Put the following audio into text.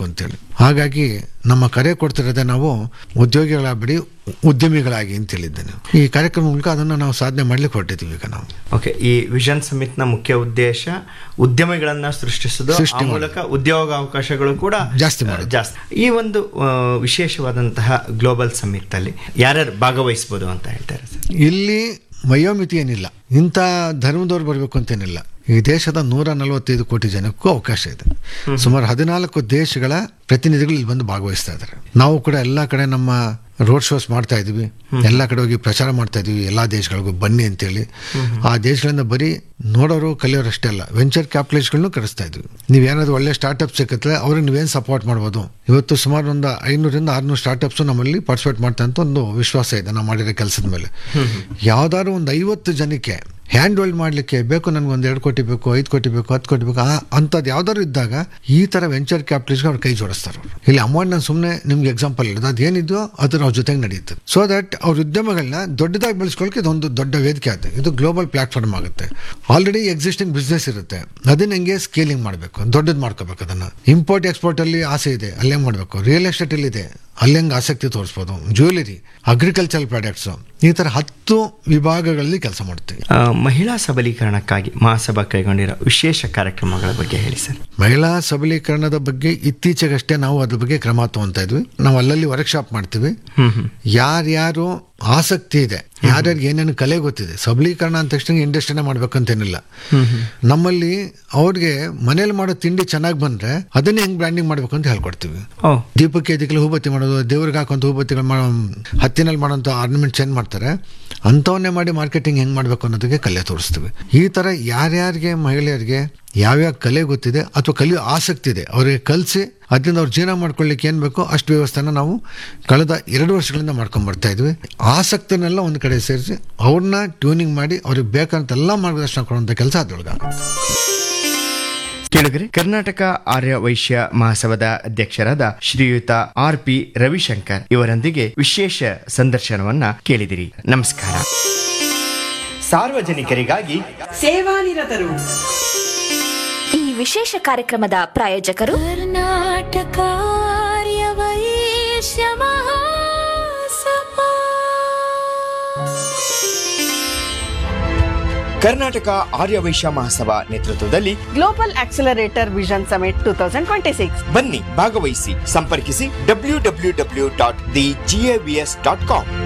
ಅಂತೇಳಿ ಹಾಗಾಗಿ ನಮ್ಮ ಕರೆ ಕೊಡ್ತಿರೋದೇ ನಾವು ಉದ್ಯೋಗಿಗಳಾಗ್ಬಿಡಿ ಉದ್ಯಮಿಗಳಾಗಿ ಅಂತ ಹೇಳಿದ್ದೇನೆ ಈ ಕಾರ್ಯಕ್ರಮ ಮೂಲಕ ಅದನ್ನು ನಾವು ಸಾಧನೆ ಮಾಡ್ಲಿಕ್ಕೆ ಹೊರಟಿದ್ದೀವಿ ಈಗ ನಾವು ಓಕೆ ಈ ವಿಷನ್ ಸಮಿಟ್ ನ ಮುಖ್ಯ ಉದ್ದೇಶ ಉದ್ಯಮಿಗಳನ್ನ ಸೃಷ್ಟಿಸುವುದು ಸೃಷ್ಟಿ ಆ ಮೂಲಕ ಉದ್ಯೋಗ ಅವಕಾಶಗಳು ಕೂಡ ಜಾಸ್ತಿ ಮಾಡೋದು. ಜಾಸ್ತಿ ಈ ಒಂದು ಆ, ವಿಶೇಷವಾದಂತಹ ಗ್ಲೋಬಲ್ ಸಮಿಟ್ ಅಲ್ಲಿ ಯಾರ್ಯಾರು ಭಾಗವಹಿಸಬಹುದು ಅಂತ ಹೇಳ್ತಾರೆ ಸರ್ ಇಲ್ಲಿ ವಯೋಮಿತಿ ಏನಿಲ್ಲ ಇಂಥ ಧರ್ಮದವ್ರು ಬರಬೇಕು ಅಂತೇನಿಲ್ಲ ಈ ದೇಶದ ನೂರ ನಲವತ್ತೈದು ಕೋಟಿ ಜನಕ್ಕೂ ಅವಕಾಶ ಇದೆ ಸುಮಾರು ಹದಿನಾಲ್ಕು ದೇಶಗಳ ಪ್ರತಿನಿಧಿಗಳು ಇಲ್ಲಿ ಬಂದು ಭಾಗವಹಿಸ್ತಾ ಇದ್ದಾರೆ ನಾವು ಕೂಡ ಎಲ್ಲ ಕಡೆ ನಮ್ಮ ರೋಡ್ ಶೋಸ್ ಮಾಡ್ತಾ ಇದೀವಿ ಎಲ್ಲ ಕಡೆ ಹೋಗಿ ಪ್ರಚಾರ ಮಾಡ್ತಾ ಇದೀವಿ ಎಲ್ಲ ದೇಶಗಳಿಗೂ ಬನ್ನಿ ಅಂತೇಳಿ ಆ ದೇಶಗಳಿಂದ ಬರೀ ನೋಡೋರು ಕಲಿಯೋರು ಅಷ್ಟೇ ಅಲ್ಲ ವೆಂಚರ್ ಕ್ಯಾಪಿಟಲಿಸ್ಟ್ಗಳನ್ನು ಕರೆಸ್ತಾ ಇದ್ವಿ ನೀವೇನಾದ್ರು ಒಳ್ಳೆ ಸ್ಟಾರ್ಟ್ಅಪ್ ಸಿಕ್ಕತ್ರೆ ಅವ್ರಿಗೆ ನೀವೇನು ಸಪೋರ್ಟ್ ಮಾಡ್ಬೋದು ಇವತ್ತು ಸುಮಾರು ಒಂದು ಐನೂರಿಂದ ಆರ್ನೂರು ಸ್ಟಾರ್ಟ್ಅಪ್ಸ್ ನಮ್ಮಲ್ಲಿ ಪಾರ್ಟಿಸಿಪೇಟ್ ಮಾಡ್ತಾ ಅಂತ ಒಂದು ವಿಶ್ವಾಸ ಇದೆ ನಾವು ಮಾಡಿರೋ ಕೆಲಸದ ಮೇಲೆ ಯಾವ್ದಾದ್ರು ಒಂದು ಐವತ್ತು ಜನಕ್ಕೆ ಹ್ಯಾಂಡ್ ಹೋಲ್ಡ್ ಮಾಡಲಿಕ್ಕೆ ಬೇಕು ನನಗೆ ಒಂದು ಎರಡು ಕೋಟಿ ಬೇಕು ಐದು ಕೋಟಿ ಬೇಕು ಹತ್ತು ಕೋಟಿ ಬೇಕು ಆ ಅಂಥದ್ದು ಯಾವ್ದಾದ್ರು ಇದ್ದಾಗ ಈ ಥರ ವೆಂಚರ್ ಕ್ಯಾಪಿಟಲಿಸ್ಟ್ಗೆ ಅವ್ರು ಕೈ ಜೋಡಿಸ್ತಾರೆ ಅವ್ರು ಇಲ್ಲಿ ಅಮೌಂಟ್ ನಾನು ಸುಮ್ಮನೆ ನಿಮ್ಗೆ ಎಕ್ಸಾಂಪಲ್ ಇರೋದು ಅದು ಏನಿದೆಯೋ ಅದು ಅವ್ರ ಜೊತೆಗೆ ನಡೆಯುತ್ತೆ ಸೊ ದಟ್ ಅವ್ರ ಉದ್ಯಮಗಳನ್ನ ದೊಡ್ಡದಾಗಿ ಬೆಳೆಸ್ಕೊಳ್ಳೋಕೆ ಇದೊಂದು ದೊಡ್ಡ ವೇದಿಕೆ ಆಗುತ್ತೆ ಇದು ಗ್ಲೋಬಲ್ ಪ್ಲಾಟ್ಫಾರ್ಮ್ ಆಗುತ್ತೆ ಆಲ್ರೆಡಿ ಎಕ್ಸಿಸ್ಟಿಂಗ್ ಬಿಸ್ನೆಸ್ ಇರುತ್ತೆ ಅದನ್ನ ಹೆಂಗೆ ಸ್ಕೇಲಿಂಗ್ ಮಾಡಬೇಕು ದೊಡ್ಡದು ಮಾಡ್ಕೋಬೇಕು ಅದನ್ನು ಇಂಪೋರ್ಟ್ ಎಕ್ಸ್ಪೋರ್ಟ್ ಅಲ್ಲಿ ಆಸೆ ಇದೆ ಅಲ್ಲೇ ಮಾಡಬೇಕು ರಿಯಲ್ ಎಸ್ಟೇಟ್ ಅಲ್ಲಿ ಇದೆ ಅಲ್ಲಿ ಹೆಂಗೆ ಆಸಕ್ತಿ ತೋರಿಸ್ಬೋದು ಜ್ಯುವೆಲರಿ ಅಗ್ರಿಕಲ್ಚರ್ ಪ್ರಾಡಕ್ಟ್ಸ್ ಈ ಥರ ಹತ್ತು ವಿಭಾಗಗಳಲ್ಲಿ ಕೆಲಸ ಮಾಡ್ತೀವಿ ಆ, ಮಹಿಳಾ ಸಬಲೀಕರಣಕ್ಕಾಗಿ ಮಹಾಸಭಾ ಕೈಗೊಂಡಿರೋ ವಿಶೇಷ ಕಾರ್ಯಕ್ರಮಗಳ ಬಗ್ಗೆ ಹೇಳಿ ಸರ್ ಮಹಿಳಾ ಸಬಲೀಕರಣದ ಬಗ್ಗೆ ಇತ್ತೀಚೆಗಷ್ಟೇ ನಾವು ಅದ್ರ ಬಗ್ಗೆ ಕ್ರಮ ತಗೊಂತಾ ಇದ್ವಿ ನಾವು ಅಲ್ಲಲ್ಲಿ ವರ್ಕ್ಶಾಪ್ ಮಾಡ್ತೀವಿ ಹ್ಮ್ ಹ್ಮ್ ಯಾರ್ಯಾರು ಆಸಕ್ತಿ ಇದೆ ಯಾರ್ಯಾರಿಗೆ ಏನೇನು ಕಲೆ ಗೊತ್ತಿದೆ ಸಬಲೀಕರಣ ಅಂದ ತಕ್ಷಣ ಇಂಡಸ್ಟ್ರಿನೇ ಮಾಡ್ಬೇಕಂತೇನಿಲ್ಲ ನಮ್ಮಲ್ಲಿ ಅವ್ರಿಗೆ ಮನೇಲಿ ಮಾಡೋ ತಿಂಡಿ ಚೆನ್ನಾಗಿ ಬಂದ್ರೆ ಅದನ್ನೇ ಹೆಂಗ್ ಬ್ರ್ಯಾಂಡಿಂಗ್ ಮಾಡ್ಬೇಕು ಅಂತ ಹೇಳ್ಕೊಡ್ತೀವಿ ಓ ದೀಪಕ್ಕೆ ಇದಕ್ಕೆಲ್ಲ ಹೂಬತ್ತಿ ಮಾಡೋದು ದೇವ್ರಿಗೆ ಹಾಕುವಂಥ ಹೂಬತ್ತಿಗಳು ಮಾಡೋ ಹತ್ತಿನಲ್ಲಿ ಮಾಡೋಂಥ ಆರ್ನಮೆಂಟ್ಸ್ ಏನು ಮಾಡ್ತಾರೆ ಅಂಥವನ್ನೇ ಮಾಡಿ ಮಾರ್ಕೆಟಿಂಗ್ ಹೆಂಗೆ ಮಾಡಬೇಕು ಅನ್ನೋದಕ್ಕೆ ಕಲೆ ತೋರಿಸ್ತೀವಿ ಈ ಥರ ಯಾರ್ಯಾರಿಗೆ ಮಹಿಳೆಯರಿಗೆ ಯಾವ್ಯಾವ ಕಲೆ ಗೊತ್ತಿದೆ ಅಥವಾ ಕಲಿಯೋ ಆಸಕ್ತಿ ಇದೆ ಅವರಿಗೆ ಕಲಿಸಿ ಅದರಿಂದ ಅವ್ರು ಜೀವನ ಮಾಡ್ಕೊಳ್ಳಿಕ್ಕೆ ಏನು ಬೇಕೋ ಅಷ್ಟು ವ್ಯವಸ್ಥೆನ ನಾವು ಕಳೆದ ಎರಡು ವರ್ಷಗಳಿಂದ ಮಾಡ್ಕೊಂಡು ಬರ್ತಾ ಇದ್ವಿ ಆಸಕ್ತನೆಲ್ಲ ಒಂದು ಕಡೆ ಸೇರಿಸಿ ಅವ್ರನ್ನ ಟ್ಯೂನಿಂಗ್ ಮಾಡಿ ಅವ್ರಿಗೆ ಬೇಕಾದಂಥ ಎಲ್ಲ ಮಾರ್ಗದರ್ಶನ ಕೊಡುವಂಥ ಕೆಲಸ ಅದ್ರೊಳಗಾಗುತ್ತೆ ಕೇಳಿದ್ರಿ ಕರ್ನಾಟಕ ಆರ್ಯ ವೈಶ್ಯ ಮಹಾಸಭಾದ ಅಧ್ಯಕ್ಷರಾದ ಶ್ರೀಯುತ ಆರ್ ಪಿ ರವಿಶಂಕರ್ ಇವರೊಂದಿಗೆ ವಿಶೇಷ ಸಂದರ್ಶನವನ್ನ ಕೇಳಿದಿರಿ ನಮಸ್ಕಾರ ಸಾರ್ವಜನಿಕರಿಗಾಗಿ ಸೇವಾನಿರತರು ಈ ವಿಶೇಷ ಕಾರ್ಯಕ್ರಮದ ಪ್ರಾಯೋಜಕರು ಕರ್ನಾಟಕ ಆರ್ಯ ವೈಶ್ಯ ಮಹಾಸಭಾ. ಕರ್ನಾಟಕ ಆರ್ಯ ವೈಶ್ಯ ಮಹಾಸಭಾ ನೇತೃತ್ವದಲ್ಲಿ global accelerator vision summit two thousand twenty six ಬನ್ನಿ ಭಾಗವಹಿಸಿ ಸಂಪರ್ಕಿಸಿ W W W dot the G A V S dot com